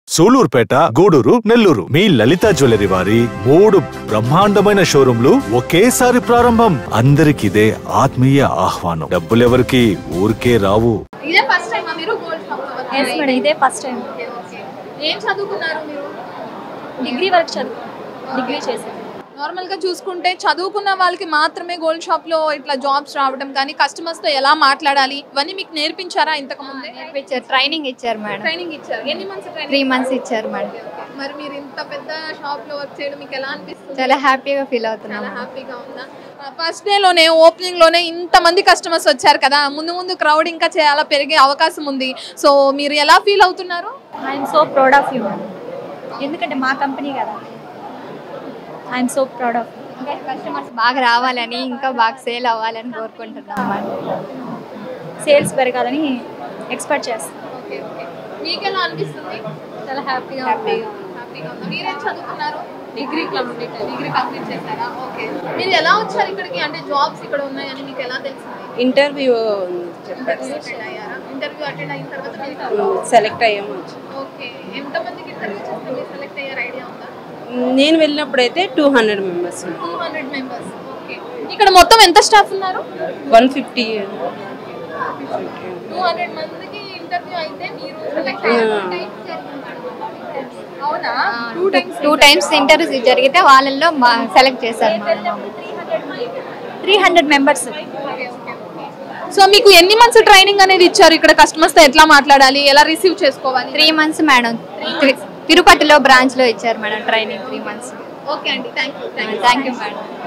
సూలూరుపేట గూడూరు నెల్లూరు మీ లలిత జ్యువెలరీ వారి మూడు బ్రహ్మాండమైన షోరూంలు ఒకేసారి ప్రారంభం అందరికిదే ఆత్మీయ ఆహ్వానం డబ్బులెవరికి ఊరికే రావు ఇదే ఫస్ట్ టైం మీరు గోల్డ్ షాప్ ఎస్ మేడం ఇదే ఫస్ట్ టైం ఏం చదువుకున్నారు మీరు డిగ్రీ వరకు చదువు డిగ్రీ చేశాను నార్మల్ గా చూసుకుంటే చదువుకున్న వాళ్ళకి మాత్రమే గోల్డ్ షాప్ లో ఇట్లా జాబ్స్ రావడం కానీ కస్టమర్స్ తో ఎలా మాట్లాడాలి ఇవన్నీ మీకు నేర్పించారా ఇంతకు ముందే నేర్పించారు ట్రైనింగ్ ఇచ్చారు మేడం ట్రైనింగ్ ఇచ్చారు ఎన్ని మంత్స్ త్రీ ట్రైనింగ్ మంత్స్ ఇచ్చారు మేడం మరి మీరు ఇంత పెద్ద షాప్ లో వర్క్ చేయడం మీకు ఎలా అనిపిస్తుంది చాలా హ్యాపీగా ఫీల్ అవుతున్నాం చాలా హ్యాపీగా ఉందా ఫస్ట్ డే లోనే ఓపెనింగ్ లోనే ఇంత మంది కస్టమర్స్ వచ్చారు కదా ముందు ముందు క్రౌడ్ ఇంకా చాలా పెరిగే అవకాశం ఉంది సో మీరు ఎలా ఫీల్ అవుతున్నారు I'm so proud of you ఎందుకంటే మా కంపెనీ కదా ఐఎమ్ సో ప్రౌడ్ ఆఫ్ ఇంకా కస్టమర్స్ బాగా రావాలని ఇంకా బాగా సేల్ అవ్వాలని కోరుకుంటున్నాం మేడం సేల్స్ పెరగాలని ఎక్స్పెక్ట్ చేస్తాను ఓకే ఓకే మీకు ఎలా అనిపిస్తుంది చాలా హ్యాపీగా హ్యాపీగా హ్యాపీగా ఉందా మీరేం చదువుకున్నారు డిగ్రీ కంప్లీట్ డిగ్రీ కంప్లీట్ చేశారా ఓకే మీరు ఎలా వచ్చారు ఇక్కడికి అంటే జాబ్స్ ఇక్కడ ఉన్నాయని మీకు ఎలా తెలిసింది ఇంటర్వ్యూ చెప్పారు ఇంటర్వ్యూ అటెండ్ అయ్యారా ఇంటర్వ్యూ అటెండ్ అయిన తర్వాత మీకు సెలెక్ట్ అయ్యాము ఓకే ఎంతమందికి ఇంటర్వ్యూ చేస్తే మీరు సెలెక్ట్ అయ్యారు ఐడియా ఉందా నేను వెళ్ళినప్పుడైతే two hundred members two hundred members okay ఇక్కడ మొత్తం ఎంత స్టాఫ్ ఉన్నారు వన్ ఫిఫ్టీ టూ హండ్రెడ్ మందికి ఇంటర్వ్యూ అయితే మీరు సెలెక్ట్ అయ్యారు అవునా two times two times interviews జరిగితే వాళ్ళల్లో సెలెక్ట్ చేశారు madam three hundred members so మీకు ఎన్ని మంత్స్ ట్రైనింగ్ అనేది ఇచ్చారు ఇక్కడ కస్టమర్స్ తో ఎట్లా మాట్లాడాలి ఎలా రిసీవ్ చేసుకోవాలి త్రీ మంత్స్ మేడం తిరుపతిలో బ్రాంచ్లో ఇచ్చారు madam training three months okay అండి thank you thank you madam